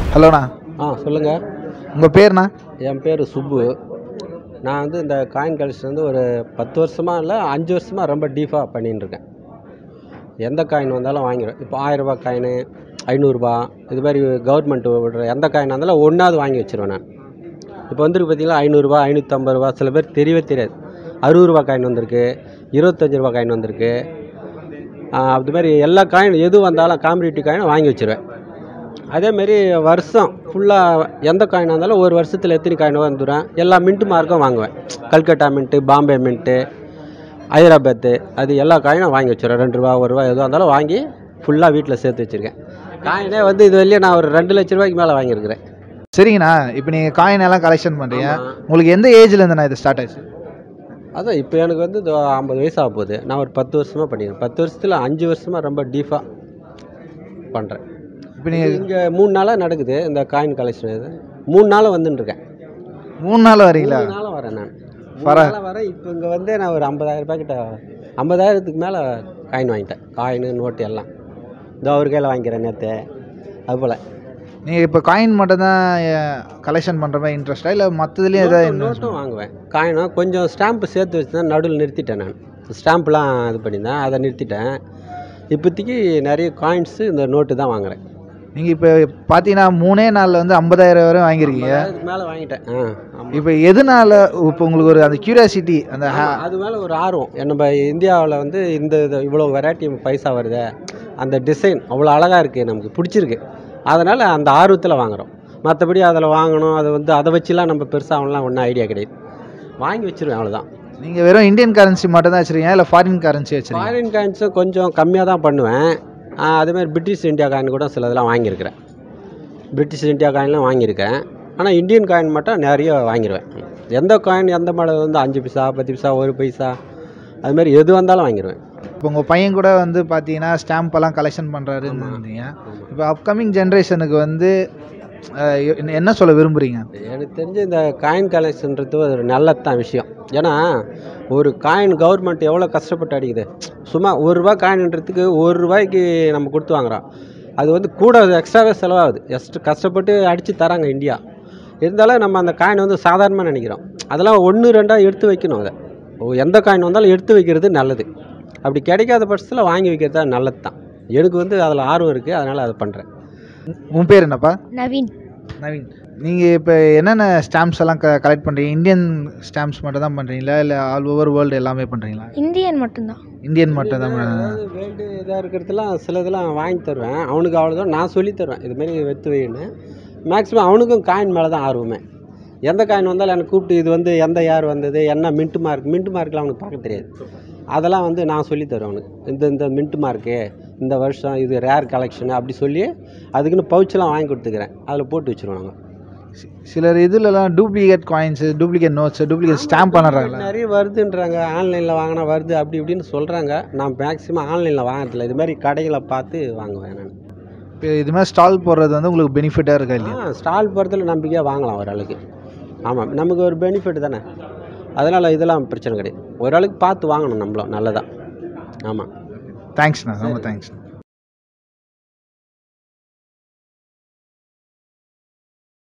ஹலோண்ணா ஆ சொல்லுங்கள் உங்கள் பேர்ண்ணா என் பேர் சுப்பு நான் வந்து இந்த காயின் கலெக்ஷன் வந்து ஒரு பத்து வருஷமாக இல்லை அஞ்சு வருஷமாக ரொம்ப டீப்பாக பண்ணின்னு இருக்கேன் எந்த காயின் வந்தாலும் வாங்கிடுவேன் இப்போ ஆயிரரூபா காயினு ஐநூறுரூபா இது மாதிரி கவர்மெண்ட் விடுற எந்த காயின் இருந்தாலும் ஒன்றாவது வாங்கி வச்சிருவேன் நான் இப்போ வந்துருக்கு பார்த்தீங்களா ஐநூறுரூவா ஐநூற்றம்பது ரூபா சில பேர் தெரியவே தெரியாது அறுபது ரூபா காயின் வந்திருக்கு இருபத்தஞ்சி ரூபா காயின் வந்திருக்கு ஆ, அது மாதிரி எல்லா காயின் எது வந்தாலும் காம்படிட்டிவ் காயினும் வாங்கி வச்சிருவேன் அதேமாரி வருஷம் ஃபுல்லாக எந்த காயின் இருந்தாலும் ஒரு வருஷத்தில் எத்தனை காயின் வந்துடும் எல்லா மின்ட்டு மார்க்கும் வாங்குவேன் கல்கட்டா மின்ட்டு பாம்பே மின்ட்டு ஹைதராபாத்து அது எல்லா காயினும் வாங்கி வச்சிருவேன் ரெண்டு ரூபா ஒரு ரூபா எதுவாக இருந்தாலும் வாங்கி ஃபுல்லாக வீட்டில் சேர்த்து வச்சுருக்கேன் காயினே வந்து இது வெளியே நான் ஒரு ரெண்டு லட்ச ரூபாய்க்கு மேலே வாங்கியிருக்கிறேன் சரிங்கண்ணா இப்போ நீங்கள் காயின் எல்லாம் கலெக்ஷன் பண்ணுறீங்க ஆமா. உங்களுக்கு எந்த ஏஜ்ல இருந்துண்ணா இது ஸ்டார்ட் ஆச்சு அதான் இப்போ எனக்கு வந்து இதோ ஐம்பது வயசு ஆக போகுது நான் ஒரு பத்து வருஷமாக பண்ணிக்கிறேன் பத்து வருஷத்தில் அஞ்சு வருஷமாக ரொம்ப டீப்பாக பண்ணுறேன் இப்போ நீங்கள் இங்கே மூணு நாளாக நடக்குது இந்த காயின் கலெக்ஷன் இது மூணு நாளாக வந்துன்னு இருக்கேன் மூணு நாள் வரீங்களா மூணு நாளாக வரேன் நான் மூணு பர- நாளாக வரேன் இப்போ இங்கே வந்து நான் ஒரு ஐம்பதாயிரம் ரூபாய் கிட்ட ஐம்பதாயிரத்துக்கு மேலே காயின் வாங்கிட்டேன் காயின் நோட்டு எல்லாம் இந்த ஒரு கையில் வாங்கிக்கிறேன் நேற்று அதுபோல் நீங்கள் இப்போ காயின் மட்டும் தான் கலெக்ஷன் பண்ணுற மாதிரி இன்ட்ரெஸ்டா இல்லை மற்றதுலேயும் எதாவது நோட்டும் நோட்டும் வாங்குவேன் காயினும் கொஞ்சம் ஸ்டாம்ப்பு சேர்த்து வச்சு தான் நடுவில் நிறுத்திட்டேன் நான் ஸ்டாம்ப்லாம் இது பண்ணியிருந்தேன் அதை நிறுத்திட்டேன் இப்போதைக்கு நிறைய காயின்ஸு இந்த நோட்டு தான் வாங்குறேன் நீங்கள் இப்போ பார்த்தீங்கன்னா மூணே நாளில் வந்து ஐம்பதாயிரம் வரை வாங்கியிருக்கீங்க அதுக்கு மேலே வாங்கிட்டேன் ஆ ஆமாம் இப்போ எதனால இப்போ உங்களுக்கு ஒரு அந்த கியூரியாசிட்டி அந்த ha- அது மேலே ஒரு ஆர்வம் நம்ம இந்தியாவில் வந்து இந்த இது இவ்வளோ வெரைட்டி பைசா வருதே அந்த டிசைன் அவ்வளோ அழகாக இருக்குது நமக்கு பிடிச்சிருக்கு அதனால் அந்த ஆர்வத்தில் வாங்குகிறோம் மற்றபடி அதில் வாங்கணும் அதை வந்து அதை வச்சுலாம் நம்ம பெருசாகலாம் ஒன்றும் ஐடியா கிடையாது வாங்கி வச்சிருவேன் அவ்வளோதான் நீங்கள் வெறும் இந்தியன் கரன்சி மட்டும் தான் வச்சுருக்கீங்க இல்லை ஃபாரின் கரன்சி வச்சுருக்கீங்க ஃபாரின் காயின்ஸும் கொஞ்சம் கம்மியாக தான் பண்ணுவேன் ஆ, அதே மாதிரி பிரிட்டிஷ் இந்தியா காயின் கூட சில இதெல்லாம் வாங்கியிருக்கிறேன் பிரிட்டிஷ் இந்தியா காயின்லாம் வாங்கியிருக்கேன் ஆனால் இந்தியன் காயின் மட்டும் நிறைய வாங்கிடுவேன் எந்த காயின் எந்த மாடல் வந்து அஞ்சு பைசா பத்து பைசா ஒரு பைசா அது மாதிரி எது வந்தாலும் வாங்கிடுவேன் இப்போ உங்கள் பையன் கூட வந்து பார்த்தீங்கன்னா ஸ்டாம்ப் எல்லாம் கலெக்ஷன் பண்ணுறாருன்னு இருந்தீங்க இப்போ அப்கமிங் ஜென்ரேஷனுக்கு வந்து அஹ், என்ன- என்ன சொல்ல விரும்புகிறீங்க எனக்கு தெரிஞ்சு இந்த காயின் கலெக்ஷன்றது ஒரு நல்லது தான் விஷயம் ஏன்னா ஒரு காயின் கவர்மெண்ட் எவ்வளோ கஷ்டப்பட்டு அடிக்குது சும்மா ஒரு ரூபா காயின்ன்றதுக்கு ஒரு ரூபாய்க்கு நம்ம கொடுத்து வாங்குறோம் அது வந்து கூட எக்ஸ்ட்ராவே செலவாகுது எஸ்ட் கஷ்டப்பட்டு அடித்து தராங்க இந்தியா இருந்தாலும் நம்ம அந்த காயின் வந்து சாதாரணமாக நினைக்கிறோம் அதெல்லாம் ஒன்று ரெண்டாக எடுத்து வைக்கணும் அதை ஓ, எந்த காயின் வந்தாலும் எடுத்து வைக்கிறது நல்லது அப்படி கிடைக்காத பட்சத்தில் வாங்கி வைக்கிறது தான் நல்லது தான் எனக்கு வந்து அதில் ஆர்வம் இருக்குது அதனால் அதை பண்ணுறேன் உன் பேர் என்னப்பா நவீன் நவீன் நீங்கள் இப்போ என்னென்ன ஸ்டாம்ப்ஸ் எல்லாம் க கலெக்ட் பண்ணுறீங்க இந்தியன் ஸ்டாம்ப்ஸ் மட்டும் தான் பண்ணுறீங்களா இல்லை ஆல் ஓவர் வேர்ல்டு எல்லாமே பண்ணுறீங்களா இந்தியன் மட்டும்தான் இந்தியன் மட்டும் தான் அதாவது வேல்டு இதாக இருக்கிறதுலாம் சில இதெல்லாம் வாங்கி தருவேன் அவனுக்கு அவ்வளோதான் நான் சொல்லி தருவேன் இது மாதிரி வெத்து வைன்னு மேக்ஸிமம் அவனுக்கும் காயின் மேலே தான் ஆர்வமே எந்த காயின் வந்தாலும் எனக்கு கூப்பிட்டு இது வந்து எந்த யார் வந்தது என்ன மின்ட்டு மார்க் மின்ட்டு மார்க்கில் அவனுக்கு பார்க்க தெரியாது அதெல்லாம் வந்து நான் சொல்லி தருவேன் அவனுக்கு இந்த இந்த மின்ட்டு மார்க்கு இந்த வருஷம் இது ரேர் கலெக்ஷனு அப்படி சொல்லி அதுக்குன்னு பவுச்செலாம் வாங்கி கொடுத்துக்கிறேன் அதில் போட்டு வச்சுருவாங்க சி- சிலர் இதுலலாம் duplicate coins duplicate notes duplicate stamp பண்ணுறாங்களா நிறைய வருதுன்றாங்க ஆன்லைனில் வாங்கினா வருது அப்படி இப்படின்னு சொல்கிறாங்க நான் மேக்ஸிமம் ஆன்லைனில் வாங்குறதில்ல இது மாதிரி கடைகளை பார்த்து வாங்குவேன் நான் இப்போ இது மாதிரி ஸ்டால் போடுறது வந்து உங்களுக்கு பெனிஃபிட்டாக இருக்கா இல்லையா ஆ ஸ்டால் போகிறதுல நம்பிக்கையாக வாங்கலாம் ஓரளவுக்கு ஆமாம் நமக்கு ஒரு பெனிஃபிட் தானே அதனால் இதெல்லாம் பிரச்சனை கிடையாது ஓரளவுக்கு பார்த்து வாங்கணும் நம்மளும் நல்லதாக ஆமாம் தேங்க்ஸ்ண்ணா ரொம்ப தேங்க்ஸ்